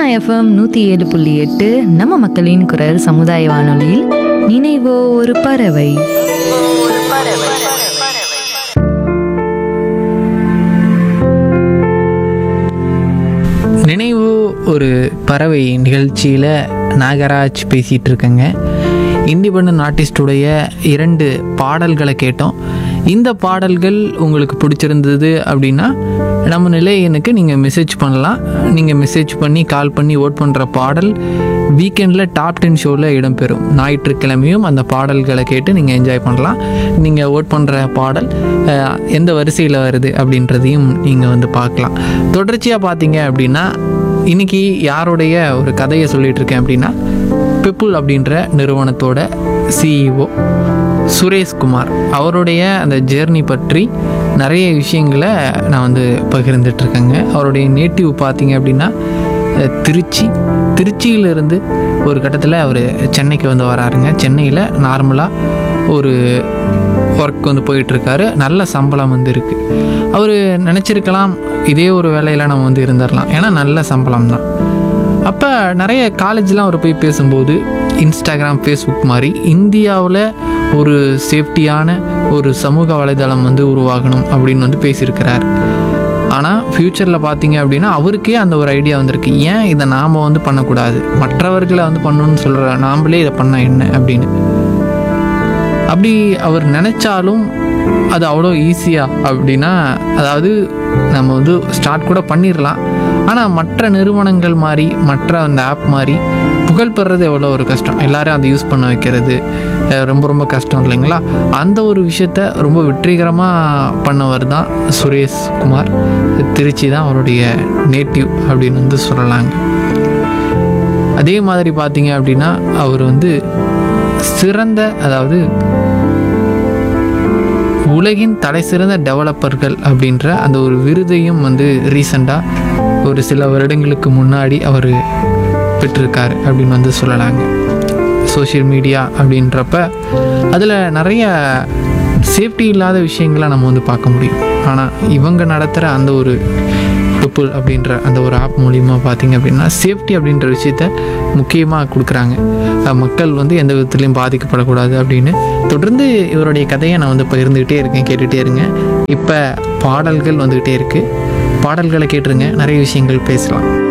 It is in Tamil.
எஃப்எம் நூற்றி ஏழு புள்ளி எட்டு நம்ம மக்களின் குரல் சமுதாய வானொலியில் நினைவோ ஒரு பறவை நினைவு ஒரு பறவை நிகழ்ச்சியில் நாகராஜ் பேசிகிட்டு இருக்கேங்க இண்டிபெண்ட் ஆர்டிஸ்டுடைய இரண்டு பாடல்களை கேட்டோம் இந்த பாடல்கள் உங்களுக்கு பிடிச்சிருந்தது அப்படின்னா நம்ம நிலையனுக்கு நீங்கள் மெசேஜ் பண்ணலாம் நீங்கள் மெசேஜ் பண்ணி கால் பண்ணி ஓட் பண்ணுற பாடல் வீக்கெண்டில் டாப் டென் ஷோவில் இடம்பெறும் ஞாயிற்றுக்கிழமையும் அந்த பாடல்களை கேட்டு நீங்கள் என்ஜாய் பண்ணலாம் நீங்கள் ஓட் பண்ணுற பாடல் அஹ், எந்த வரிசையில் வருது அப்படின்றதையும் நீங்கள் வந்து பார்க்கலாம் தொடர்ச்சியாக பார்த்தீங்க அப்படின்னா இன்னைக்கு யாருடைய ஒரு கதையை சொல்லிட்டு இருக்கேன் அப்படின்னா பிப்புள் அப்படின்ற நிறுவனத்தோட சிஇஓ சுரேஷ்குமார் அவருடைய அந்த ஜேர்னி பற்றி நிறைய விஷயங்களை நான் வந்து பகிர்ந்துட்டு இருக்கேங்க அவருடைய நேட்டிவ் பார்த்தீங்க அப்படின்னா அஹ், திருச்சி திருச்சியிலிருந்து ஒரு கட்டத்தில் அவர் சென்னைக்கு வந்து வராருங்க சென்னையில் நார்மலாக ஒரு ஒர்க் வந்து போயிட்டுருக்காரு நல்ல சம்பளம் வந்து இருக்குது அவர் நினச்சிருக்கலாம் இதே ஒரு வேலையில் நம்ம வந்து இருந்துடலாம் ஏன்னா நல்ல சம்பளம் தான் அப்போ நிறைய காலேஜ்லாம் அவர் போய் பேசும்போது இன்ஸ்டாகிராம் ஃபேஸ்புக் மாதிரி இந்தியாவில் ஒரு சேஃப்டியான ஒரு சமூக வலைதளம் வந்து உருவாகணும் அப்படின்னு வந்து பேசியிருக்கிறார் ஆனால் ஃப்யூச்சரில் பார்த்தீங்க அப்படின்னா அவருக்கே அந்த ஒரு ஐடியா வந்திருக்கு ஏன் இதை நாம் வந்து பண்ணக்கூடாது மற்றவர்களை வந்து பண்ணணும்னு சொல்கிற நாமளே இதை பண்ணால் என்ன அப்படின்னு அப்படி அவர் நினச்சாலும் அது அவ்வளோ ஈஸியாக அப்படின்னா அதாவது நம்ம வந்து ஸ்டார்ட் கூட பண்ணிடலாம் ஆனால் மற்ற நிறுவனங்கள் மாதிரி மற்ற அந்த ஆப் மாதிரி புகழ் பெறது எவ்வளோ ஒரு கஷ்டம் எல்லாரும் அதை யூஸ் பண்ண வைக்கிறது அஹ் ரொம்ப ரொம்ப கஷ்டம் இல்லைங்களா அந்த ஒரு விஷயத்த ரொம்ப வெற்றிகரமாக பண்ணவர் தான் சுரேஷ் குமார் திருச்சி தான் அவருடைய நேட்டிவ் அப்படின்னு வந்து சொல்லலாங்க அதே மாதிரி பார்த்தீங்க அப்படின்னா அவர் வந்து சிறந்த அதாவது உலகின் தலை சிறந்த டெவலப்பர்கள் அப்படின்ற அந்த ஒரு விருதையும் வந்து ரீசண்டாக ஒரு சில வருடங்களுக்கு முன்னாடி அவர் பெற்றிருக்காரு அப்படின்னு வந்து சொல்லலாங்க சோஷியல் மீடியா அப்படின்றப்ப அதில் நிறைய சேஃப்டி இல்லாத விஷயங்களை நம்ம வந்து பார்க்க முடியும் ஆனால் இவங்க நடத்துகிற அந்த ஒரு ட்ரிப்புள் அப்படின்ற அந்த ஒரு ஆப் மூலிமா பார்த்தீங்க அப்படின்னா சேஃப்டி அப்படின்ற விஷயத்த முக்கியமாக கொடுக்குறாங்க அஹ் மக்கள் வந்து எந்த விதத்துலையும் பாதிக்கப்படக்கூடாது அப்படின்னு தொடர்ந்து இவருடைய கதையை நான் வந்து பகிர்ந்துக்கிட்டே இருக்கேன் கேட்டுகிட்டே இருங்க இப்போ பாடல்கள் வந்துக்கிட்டே இருக்குது பாடல்களை கேட்டுருங்க நிறைய விஷயங்கள் பேசலாம்